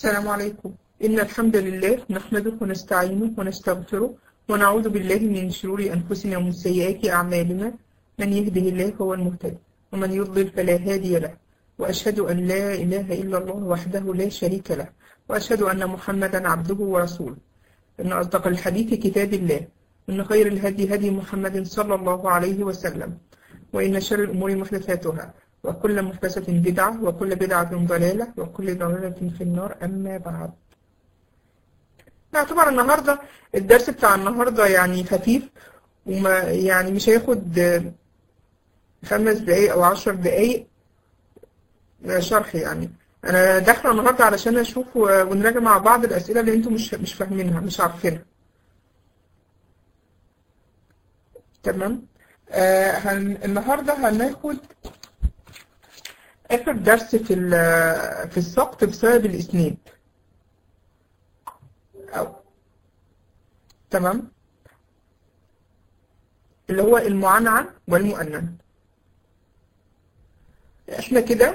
السلام عليكم إن الحمد لله نحمده ونستعينه ونستغفره ونعوذ بالله من شرور أنفسنا ومن سيئات أعمالنا من يهده الله فهو المهتد ومن يضلل فلا هادي له وأشهد أن لا إله إلا الله وحده لا شريك له وأشهد أن محمدا عبده ورسوله إن أصدق الحديث كتاب الله إن خير الهدي هدي محمد صلى الله عليه وسلم وإن شر الأمور محدثاتها وكل محدثة بدعة وكل بدعة ضلالة وكل ضلالة في النار أما بعد نعتبر النهاردة الدرس بتاع النهاردة يعني خفيف وما يعني مش هياخد خمس دقايق أو عشر دقايق شرح يعني أنا داخلة النهاردة علشان أشوف ونراجع مع بعض الأسئلة اللي أنتم مش مش فاهمينها مش عارفينها تمام آه هن... النهاردة هناخد آخر درس في في السقط بسبب الإسناد أو تمام اللي هو المعنعن والمؤنن احنا كده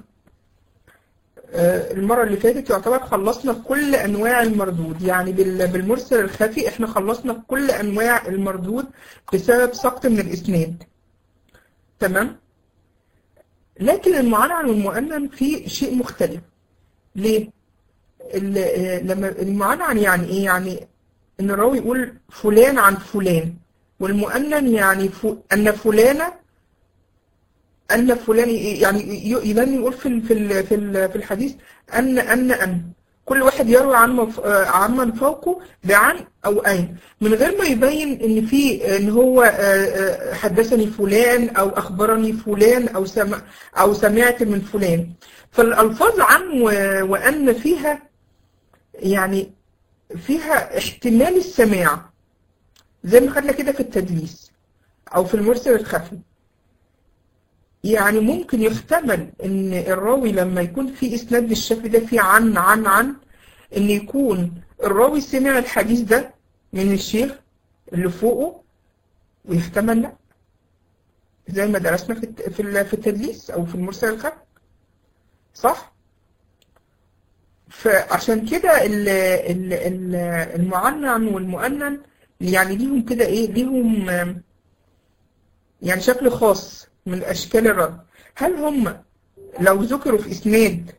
المرة اللي فاتت يعتبر خلصنا كل أنواع المردود يعني بالمرسل الخفي احنا خلصنا كل أنواع المردود بسبب سقط من الإسناد تمام لكن المعنعن والمؤنن في شيء مختلف ليه؟ لما المعنعن يعني ايه؟ يعني ان الراوي يقول فلان عن فلان والمؤنن يعني ف... ان فلانة ان فلان يعني يبان يقول في في في الحديث ان ان ان كل واحد يروي عن مف... عن من فوقه بعن او اين من غير ما يبين ان في ان هو حدثني فلان او اخبرني فلان او سمع او سمعت من فلان فالالفاظ عن و... وان فيها يعني فيها احتمال السماع زي ما خدنا كده في التدليس او في المرسل الخفي يعني ممكن يحتمل ان الراوي لما يكون في اسناد بالشكل ده في عن عن عن ان يكون الراوي سمع الحديث ده من الشيخ اللي فوقه ويحتمل لا زي ما درسنا في في في التدليس او في المرسل الخفي صح فعشان كده المعنن والمؤنن يعني ليهم كده ايه ليهم يعني شكل خاص من أشكال الرد هل هم لو ذكروا في إسناد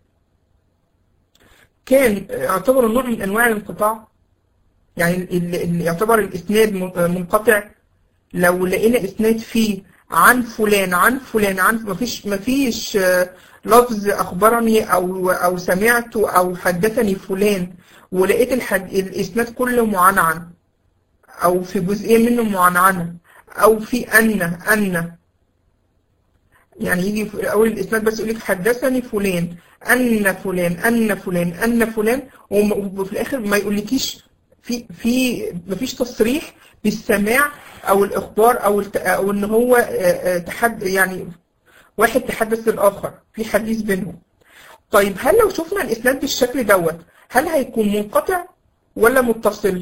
كان يعتبر نوع من أنواع الانقطاع يعني اللي يعتبر الإسناد منقطع لو لقينا إسناد فيه عن فلان عن فلان عن مفيش مفيش لفظ أخبرني أو أو سمعت أو حدثني فلان ولقيت الحد... الإسناد كله معنعن أو في جزئية منه معنعنة أو في أن أن يعني يجي في أول الإسناد بس يقول لك حدثني فلان أن فلان أن فلان أن فلان وفي الآخر ما يقولكيش في في مفيش تصريح بالسماع أو الإخبار أو أو إن هو تحد يعني واحد تحدث للآخر في حديث بينهم. طيب هل لو شفنا الإسناد بالشكل دوت هل هيكون منقطع ولا متصل؟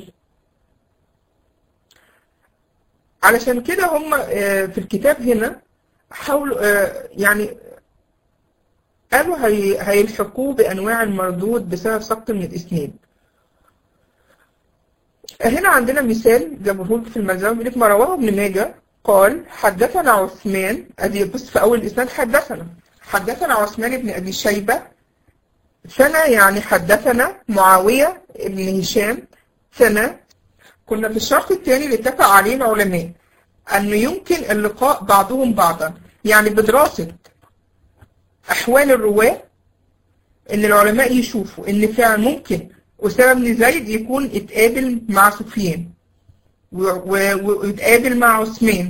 علشان كده هم في الكتاب هنا حاولوا يعني قالوا هي هيلحقوه بأنواع المردود بسبب سقط من الإسناد هنا عندنا مثال جابوه في الملزمة بيقول لك ما رواه ابن ماجه قال حدثنا عثمان ادي بص في اول الاسناد حدثنا حدثنا عثمان بن ابي شيبه سنة يعني حدثنا معاوية بن هشام سنة كنا في الشرط الثاني اللي اتفق عليه العلماء أنه يمكن اللقاء بعضهم بعضا يعني بدراسة أحوال الرواة إن العلماء يشوفوا إن فعلا ممكن أسامة بن زيد يكون اتقابل مع سفيان ويتقابل مع عثمان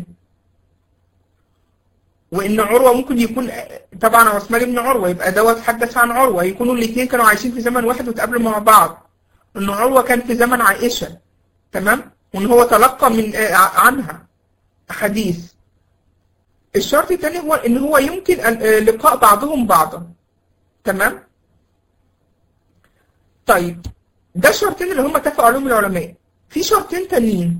وإن عروة ممكن يكون طبعا عثمان بن عروة يبقى دوت حدث عن عروة يكونوا الاثنين كانوا عايشين في زمن واحد وتقابلوا مع بعض إن عروة كان في زمن عائشة تمام وإن هو تلقى من عنها حديث الشرط الثاني هو ان هو يمكن لقاء بعضهم بعضا تمام طيب ده الشرطين اللي هم اتفقوا عليهم العلماء في شرطين تانيين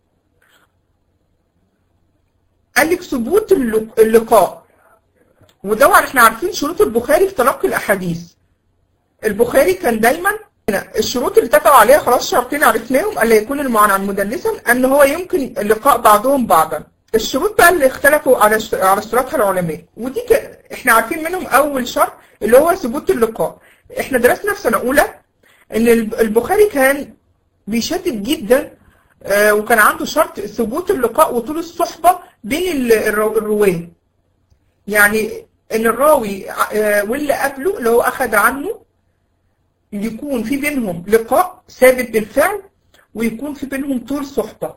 قال لك ثبوت اللقاء وده احنا عارفين شروط البخاري في تلقي الاحاديث البخاري كان دايما الشروط اللي اتفقوا عليها خلاص شرطين عرفناهم الا يكون المعنى مدلسا ان هو يمكن لقاء بعضهم بعضا الشروط بقى اللي اختلفوا على على اشتراطها العلماء ودي ك... احنا عارفين منهم اول شرط اللي هو ثبوت اللقاء احنا درسنا في سنه اولى ان البخاري كان بيشدد جدا آه وكان عنده شرط ثبوت اللقاء وطول الصحبه بين الرواه يعني ان الراوي آه واللي قبله اللي هو اخذ عنه يكون في بينهم لقاء ثابت بالفعل ويكون في بينهم طول صحبة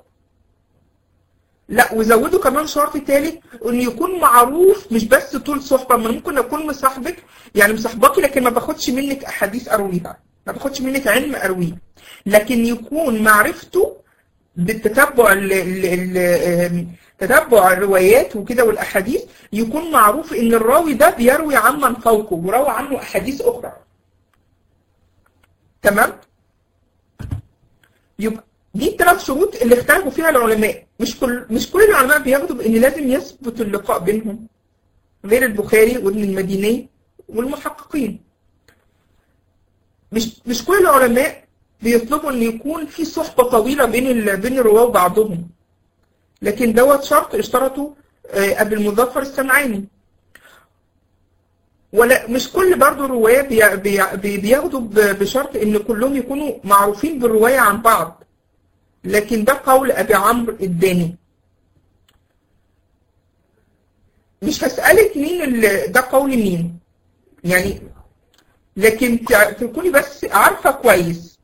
لا وزودوا كمان شرط تالت ان يكون معروف مش بس طول صحبة ما ممكن اكون مصاحبك يعني مصاحباكي لكن ما باخدش منك احاديث ارويها ما باخدش منك علم ارويه لكن يكون معرفته بالتتبع ال ال تتبع الروايات وكده والاحاديث يكون معروف ان الراوي ده بيروي عمن فوقه وروى عنه احاديث اخرى تمام يبقى دي الثلاث شروط اللي اختلفوا فيها العلماء مش كل مش كل العلماء بياخدوا بان لازم يثبت اللقاء بينهم غير البخاري وابن المديني والمحققين مش مش كل العلماء بيطلبوا ان يكون في صحبه طويله بين ال... بين الرواه وبعضهم لكن دوت شرط اشترطه ابي المظفر السمعاني ولا مش كل برضه الرواية بي بي بياخدوا بشرط ان كلهم يكونوا معروفين بالرواية عن بعض لكن ده قول ابي عمرو الداني مش هسألك مين اللي ده قول مين يعني لكن تكوني بس عارفة كويس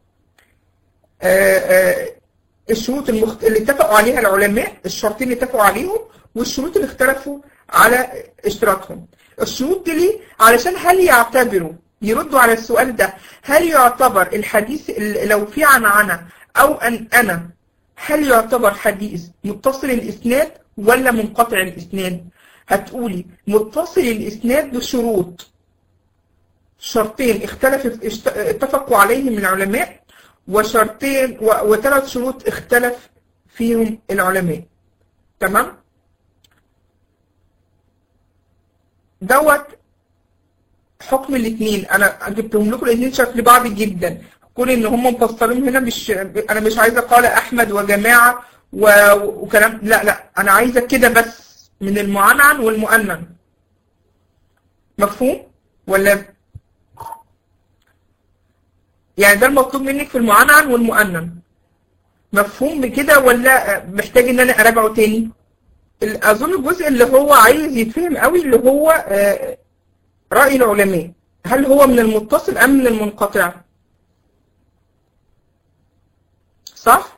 آآ آآ الشروط المخت... اللي اتفقوا عليها العلماء الشرطين اللي اتفقوا عليهم والشروط اللي اختلفوا على اشتراكهم الشروط دي ليه؟ علشان هل يعتبروا يردوا على السؤال ده هل يعتبر الحديث لو في عنعنة أو أن أنا هل يعتبر حديث متصل الإسناد ولا منقطع الإسناد؟ هتقولي متصل الإسناد بشروط شرطين اختلف اتفقوا عليهم العلماء وشرطين وثلاث شروط اختلف فيهم العلماء تمام؟ دوت حكم الاثنين انا جبتهم لكم الاثنين شكل بعض جدا كون ان هم مفصلين هنا مش انا مش عايزه قال احمد وجماعه و... وكلام لا لا انا عايزه كده بس من المعنعن والمؤنن مفهوم ولا يعني ده المطلوب منك في المعنعن والمؤنن مفهوم بكده ولا محتاج ان انا اراجعه تاني اظن الجزء اللي هو عايز يتفهم قوي اللي هو رأي العلماء هل هو من المتصل ام من المنقطع صح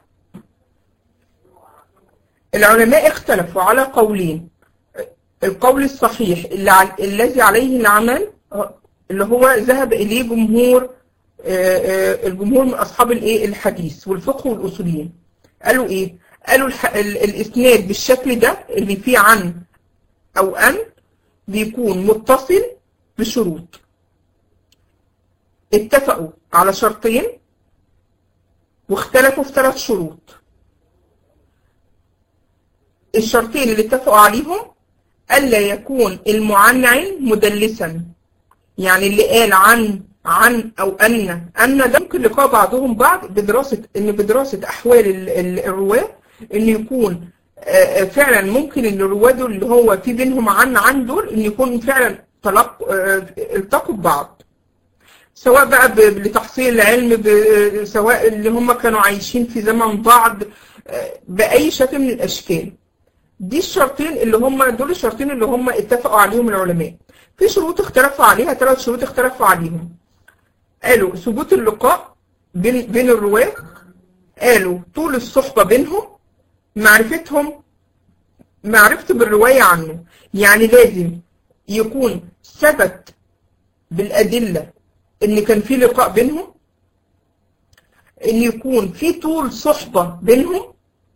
العلماء اختلفوا على قولين القول الصحيح اللي ع... الذي عليه العمل اللي هو ذهب اليه جمهور الجمهور من اصحاب الايه الحديث والفقه والاصوليين قالوا ايه قالوا الح... ال... الاسناد بالشكل ده اللي فيه عن او ان بيكون متصل بشروط اتفقوا على شرطين واختلفوا في ثلاث شروط الشرطين اللي اتفقوا عليهم ألا يكون المعنعن مدلسا يعني اللي قال عن عن أو أن أن ده ممكن لقاء بعضهم بعض بدراسة إن بدراسة أحوال الرواة إن يكون فعلا ممكن إن الرواة دول اللي هو في بينهم عن عن دول إن يكون فعلا تلقوا التقوا ببعض سواء بقى لتحصيل العلم سواء اللي هم كانوا عايشين في زمن بعض بأي شكل من الأشكال دي الشرطين اللي هم دول الشرطين اللي هم اتفقوا عليهم العلماء في شروط اختلفوا عليها ثلاث شروط اختلفوا عليهم قالوا ثبوت اللقاء بين بين الرواة قالوا طول الصحبة بينهم معرفتهم معرفته بالرواية عنه يعني لازم يكون ثبت بالأدلة إن كان في لقاء بينهم إن يكون في طول صحبة بينهم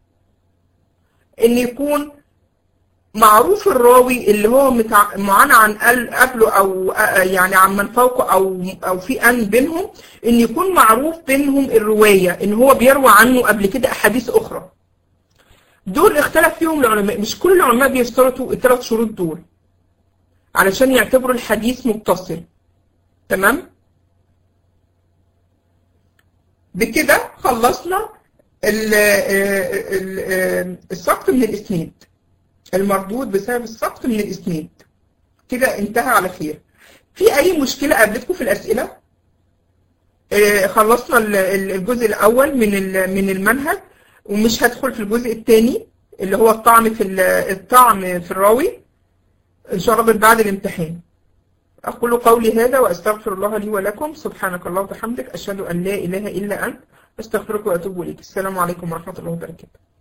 إن يكون معروف الراوي اللي هو متع... معانا عن قبله او يعني عن من فوقه او او في ان بينهم ان يكون معروف بينهم الروايه ان هو بيروى عنه قبل كده احاديث اخرى دول اختلف فيهم العلماء مش كل العلماء بيشترطوا الثلاث شروط دول علشان يعتبروا الحديث متصل تمام بكده خلصنا ال- ال- السقط من الإسناد المردود بسبب السقط من الإسناد كده انتهى على خير في أي مشكلة قابلتكم في الأسئلة؟ آه، خلصنا ال- ال- الجزء الأول من ال- من المنهج ومش هدخل في الجزء الثاني اللي هو الطعن في ال- الطعن في الراوي إن شاء الله من بعد الامتحان أقول قولي هذا وأستغفر الله لي ولكم سبحانك اللهم وبحمدك أشهد أن لا إله إلا أنت أستغفرك وأتوب إليك السلام عليكم ورحمة الله وبركاته